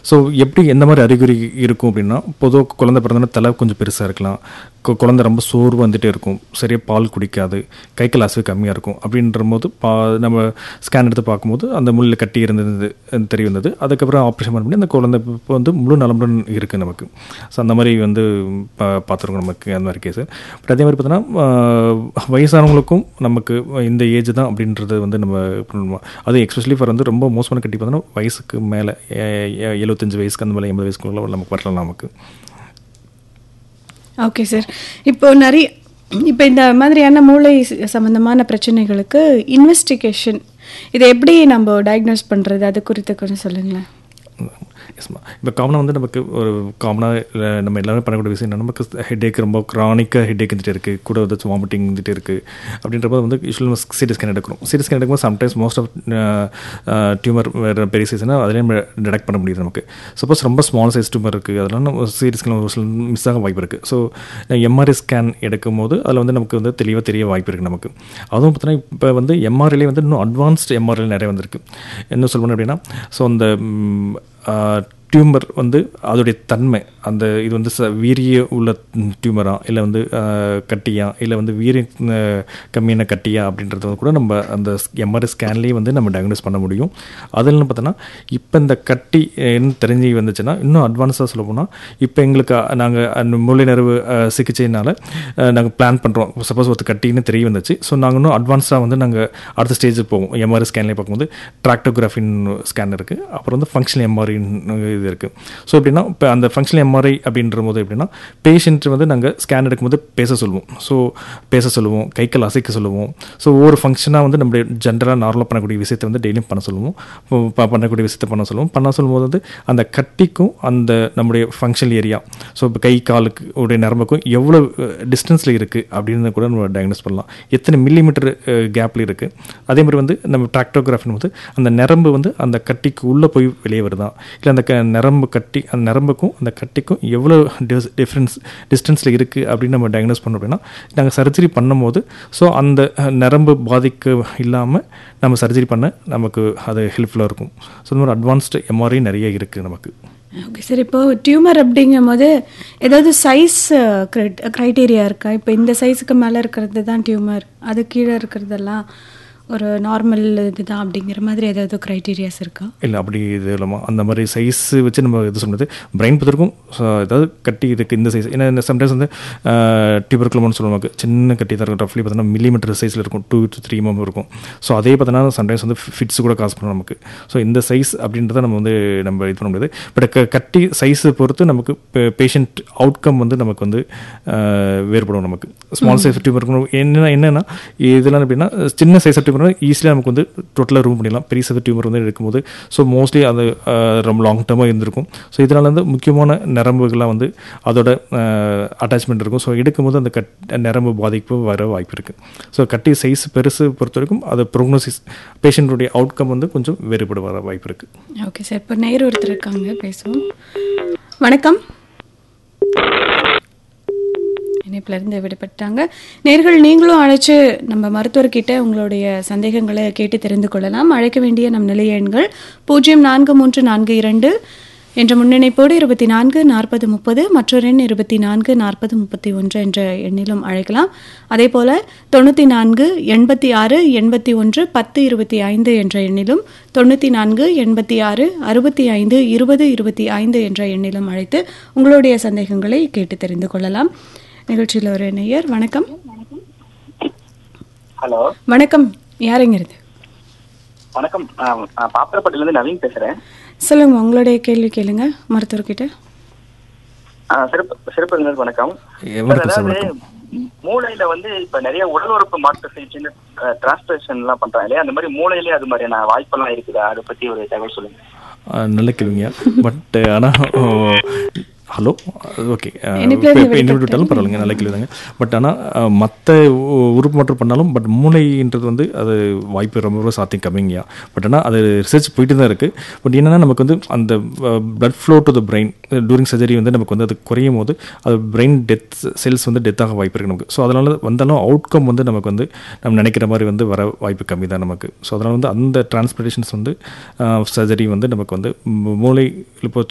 so எப்படி எந்த மாதிரி அறிகுறி இருக்கும் அப்படின்னா பொதுவாக குழந்தை பிறந்தோன்னா தலை கொஞ்சம் பெருசாக இருக்கலாம் கு- குழந்தை ரொம்ப சோர்வு வந்துட்டே இருக்கும் சரியாக பால் குடிக்காது கை கால் அசைவு கம்மியாக இருக்கும் அப்படின்ற போது பா நம்ம ஸ்கேன் எடுத்து பார்க்கும்போது அந்த முள்ளில் கட்டி இருந்தது அஹ் தெரிய வந்தது அதுக்கப்புறம் ஆப்ரேஷன் பண்ணி அந்த குழந்தை இப்போ வந்து முழு நலமுடன் இருக்குது நமக்கு ஸோ அந்த மாதிரி வந்து பா பார்த்துருக்கோம் நமக்கு அந்த மாதிரி கேஸு பட் அதே மாதிரி பார்த்தோன்னா ஆஹ் வயசானவங்களுக்கும் நமக்கு இந்த ஏஜ் தான் அப்படின்றது வந்து நம்ம பண்ணுவோம் அது எக்ஸ்பெஷலி ஃபார் வந்து ரொம்ப மோசமான கட்டி பார்த்தோன்னா வயசுக்கு மேலே எழுபத்தஞ்சு வயசுக்கு அந்த மேலே எண்பது வயசுக்குள்ள நமக்கு வரலாம் நமக்கு ஓகே சார் இப்போ நிறைய இப்போ இந்த மாதிரியான மூளை ச- சம்பந்தமான பிரச்சனைகளுக்கு இன்வெஸ்டிகேஷன் இதை எப்படி நம்ம டயக்னோஸ் பண்ணுறது அது குறித்து கொஞ்சம் சொல்லுங்களேன் எஸ்மா இப்போ காமனாக வந்து நமக்கு ஒரு காமனாக நம்ம எல்லாருமே பண்ணக்கூடிய விஷயம் என்ன நமக்கு ஹெட்டேக் ரொம்ப க்ரானிக்காக ஹெட்டேக் இருந்துகிட்டே இருக்குது கூட ஏதாச்சும் வாமிட்டிங் இருந்துகிட்டே இருக்குது அப்படின்றப்ப வந்து யூஸ்வலி நம்ம சிடி ஸ்கேன் எடுக்கிறோம் சிடி ஸ்கேன் எடுக்கும்போது சம்டைம்ஸ் மோஸ்ட் ஆஃப் டியூமர் வேறு பெரிய சைஸ்னால் அதிலே நம்ம டிடெக்ட் பண்ண முடியுது நமக்கு சப்போஸ் ரொம்ப ஸ்மால் சைஸ் டியூமர் இருக்குது அதெல்லாம் நம்ம சிடி ஸ்கேன் ஒரு சில மிஸ் ஆக வாய்ப்பு இருக்குது ஸோ எம்ஆர்ஐ ஸ்கேன் எடுக்கும் போது அதில் வந்து நமக்கு வந்து தெளிவாக தெரிய வாய்ப்பு இருக்குது நமக்கு அதுவும் பார்த்தீங்கன்னா இப்போ வந்து எம்ஆர்ஐலே வந்து இன்னும் அட்வான்ஸ்டு எம்ஆர்ஐ நிறைய வந்திருக்கு என்ன சொல்லணும் அப்படின்னா ஸோ அந்த டியூமர் வந்து அதோடைய தன்மை அந்த இது வந்து ச வீரிய உள்ள டியூமரா இல்லை வந்து ஆஹ், கட்டியா இல்லை வந்து வீரிய ஆஹ், கம்மியான கட்டியா அப்படின்றது வந்து கூட நம்ம அந்த எம்ஆர்ஐ ஸ்கேன்லேயே வந்து நம்ம டயக்னோஸ் பண்ண முடியும் அதில் பார்த்தோன்னா இப்போ இந்த கட்டி என்ன தெரிஞ்சு வந்துச்சுன்னா இன்னும் அட்வான்ஸாக சொல்ல போனால் இப்போ எங்களுக்கு நாங்கள் அந்த மூளை நரவு ஆஹ், சிகிச்சையினால நாங்கள் பிளான் பண்ணுறோம் சப்போஸ் ஒரு கட்டின்னு தெரிய வந்துச்சு ஸோ நாங்கள் இன்னும் அட்வான்ஸாக வந்து நாங்கள் அடுத்த ஸ்டேஜுக்கு போவோம் எம்ஆர்ஐ ஸ்கேன்லேயே பார்க்கும்போது ட்ராக்டோகிராஃபின்னு ஸ்கேன் இருக்குது அப்புறம் வந்து ஃபங்க்ஷனல் எம்ஆர்ஐன்னு இது இருக்குது ஸோ எப்படின்னா இப்போ அந்த ஃபங்க்ஷனல் எம்ஆர்ஐ அப்படின்ற போது எப்படின்னா பேஷண்ட் வந்து நாங்கள் ஸ்கேன் எடுக்கும்போது பேச சொல்லுவோம் ஸோ பேச சொல்லுவோம் கை கால் அசைக்க சொல்லுவோம் ஸோ ஒவ்வொரு ஃபங்க்ஷனாக வந்து நம்மளுடைய ஜென்ரலாக நார்மலாக பண்ணக்கூடிய விஷயத்தை வந்து டெய்லியும் பண்ண சொல்லுவோம் இப்போ ப- பண்ணக்கூடிய விஷயத்தை பண்ண சொல்லுவோம் பண்ண சொல்லும்போது வந்து அந்த கட்டிக்கும் அந்த நம்முடைய ஃபங்க்ஷனல் ஏரியா ஸோ இப்போ கை காலுக்கு உடைய நரம்புக்கும் எவ்வளோ டிஸ்டன்ஸில் இருக்குது அப்படின்னு கூட நம்ம டயக்னோஸ் பண்ணலாம் எத்தனை மில்லிமீட்டர் கேப்பில் இருக்குது அதே மாதிரி வந்து நம்ம ட்ராக்டோகிராஃபின் வந்து அந்த நரம்பு வந்து அந்த கட்டிக்கு உள்ளே போய் வெளியே வருதா இல்லை அந்த க நரம்பு கட்டி அந்த நரம்புக்கும் அந்த கட்டிக்கும் எவ்வளோ டிஸ் டிஃப்ரென்ஸ் டிஸ்டன்ஸில் இருக்குது அப்படின்னு நம்ம டயக்னோஸ் பண்ணோம் அப்படின்னா நாங்கள் சர்ஜரி பண்ணும்போது ஸோ அந்த அஹ், நரம்பு பாதிக்க இல்லாமல் நம்ம சர்ஜரி பண்ண நமக்கு அது ஹெல்ப்ஃபுல்லாக இருக்கும் ஸோ இந்த மாதிரி அட்வான்ஸ்டு எம்ஆர்ஐ நிறைய இருக்குது நமக்கு ஓகே சார் இப்போ டியூமர் அப்படிங்கும் போது ஏதாவது சைஸ் க்ரைட்டீரியா இருக்கா இப்போ இந்த சைஸுக்கு மேலே இருக்கிறது தான் டியூமர் அது கீழே இருக்கிறதெல்லாம் ஒரு நார்மல் இதுதான் அப்படிங்கிற மாதிரி ஏதாவது க்ரைட்டீரியாஸ் இருக்கா இல்லை அப்படி இது இல்லாமல் அந்த மாதிரி சைஸ் வச்சு நம்ம இது சொன்னது பிரெயின் பொறுத்திருக்கும் ஏதாவது கட்டி இதுக்கு இந்த சைஸ் ஏன்னா சம்டைம்ஸ் வந்து டியூபர்குலம்னு சொல்லுவாங்க சின்ன கட்டி தான் இருக்கும் ரஃப்லி பார்த்தோன்னா மில்லிமீட்டர் சைஸில் இருக்கும் டூ டு த்ரீ எம் இருக்கும் ஸோ அதே பார்த்தோன்னா சம்டைம்ஸ் வந்து ஃபிட்ஸ் கூட காசு பண்ணும் நமக்கு ஸோ இந்த சைஸ் அப்படின்றத நம்ம வந்து நம்ம இது பண்ண முடியாது பட் க கட்டி சைஸை பொறுத்து நமக்கு பேஷண்ட் அவுட்கம் வந்து நமக்கு வந்து அஹ், வேறுபடும் நமக்கு ஸ்மால் சைஸ் டியூமர் இருக்கணும் என்ன என்னன்னா இதெல்லாம் எப்படின்னா சின்ன சைஸ் டியூமர் ஈஸியாக நமக்கு வந்து டோட்டலாக ரூம் பண்ணிடலாம் பெரிய சைஸ் டியூமர் வந்து எடுக்கும்போது ஸோ மோஸ்ட்லி அது அஹ், ரொம்ப லாங் டேர்மாக இருந்திருக்கும் ஸோ இதனால் வந்து முக்கியமான நரம்புகள்லாம் வந்து அதோட அட்டாச்மெண்ட் இருக்கும் ஸோ எடுக்கும்போது அந்த கட் நரம்பு பாதிப்பு வர வாய்ப்பு இருக்குது ஸோ கட்டி சைஸ் பெருசு பொறுத்த வரைக்கும் அது ப்ரோக்னோசிஸ் பேஷண்ட்டுடைய அவுட்கம் வந்து கொஞ்சம் வேறுபட வர வாய்ப்பு இருக்குது ஓகே சார் இப்போ நேர் ஒருத்தர் இருக்காங்க பேசுவோம் வணக்கம் இணைப்புல இருந்து விடுபட்டாங்க நேர்கள் நீங்களும் அழைச்சு நம்ம மருத்துவர்கிட்ட உங்களுடைய சந்தேகங்களை கேட்டு தெரிந்து கொள்ளலாம் அழைக்க வேண்டிய நம் நிலைய எண்கள் பூஜ்ஜியம் நான்கு மூன்று நான்கு இரண்டு என்ற முன்னிணைப்போடு இருபத்தி நான்கு நாற்பது முப்பது மற்றொரு எண் இருபத்தி நான்கு நாற்பது முப்பத்தி ஒன்று என்ற எண்ணிலும் அழைக்கலாம் அதே போல தொண்ணூற்றி நான்கு எண்பத்தி ஆறு எண்பத்தி ஒன்று பத்து இருபத்தி ஐந்து என்ற எண்ணிலும் தொண்ணூற்றி நான்கு எண்பத்தி ஆறு அறுபத்தி ஐந்து இருபது இருபத்தி ஐந்து என்ற எண்ணிலும் அழைத்து உங்களுடைய சந்தேகங்களை கேட்டு தெரிந்து கொள்ளலாம் நிகழ்ச்சியில் ஒரு நேயர் வணக்கம் ஹலோ வணக்கம் யாருங்கிறது வணக்கம் நான் நான் பாத்திரப்பட்டிலேருந்து நவீன் பேசுறேன் சொல்லுங்க உங்களுடைய கேள்வி கேளுங்க மருத்துவர்கிட்ட ஆ, சிறப்பு சிறப்பு விருந்தினர் வணக்கம் வணக்கம் சார், அதாவது மூளையில வந்து இப்ப நிறைய உடல் உறுப்பு மாற்ற சிகிச்சைன்னு டிரான்ஸ்பிரேஷன் எல்லாம் பண்றாங்க இல்லையா அந்த மாதிரி மூளையிலே அது மாதிரியான வாய்ப்பெல்லாம் இருக்குதா அதை பத்தி ஒரு தகவல் சொல்லுங்க ஆஹ் நல்ல கேள்விங்க பட் ஆனால் ஹலோ ஓகே இணைப்புல இருந்து இன்டர்வியூ விட்டாலும் பரவாயில்லைங்க நல்ல கேள்வி தாங்க பட் ஆனால் மற்ற உறுப்பு மாற்றம் பண்ணாலும் பட் மூளைன்றது வந்து அது வாய்ப்பு ரொம்ப ரொம்ப சாத்தியம் கம்மிங்கயா பட் ஆனால் அது ரிசர்ச் போயிட்டு தான் இருக்குது பட் என்னன்னா நமக்கு வந்து அந்த blood flow to the brain during surgery வந்து நமக்கு வந்து அது குறையும் போது அது பிரெயின் டெத் செல்ஸ் வந்து டெத் ஆக வாய்ப்பு இருக்குது நமக்கு ஸோ அதனால் வந்தாலும் அவுட்கம் வந்து நமக்கு வந்து நம்ம நினைக்கிற மாதிரி வந்து வர வாய்ப்பு கம்மி தான் நமக்கு ஸோ அதனால் வந்து அந்த டிரான்ஸ்பிளேஷன்ஸ் வந்து சர்ஜரி வந்து நமக்கு வந்து மூளை பொறுத்த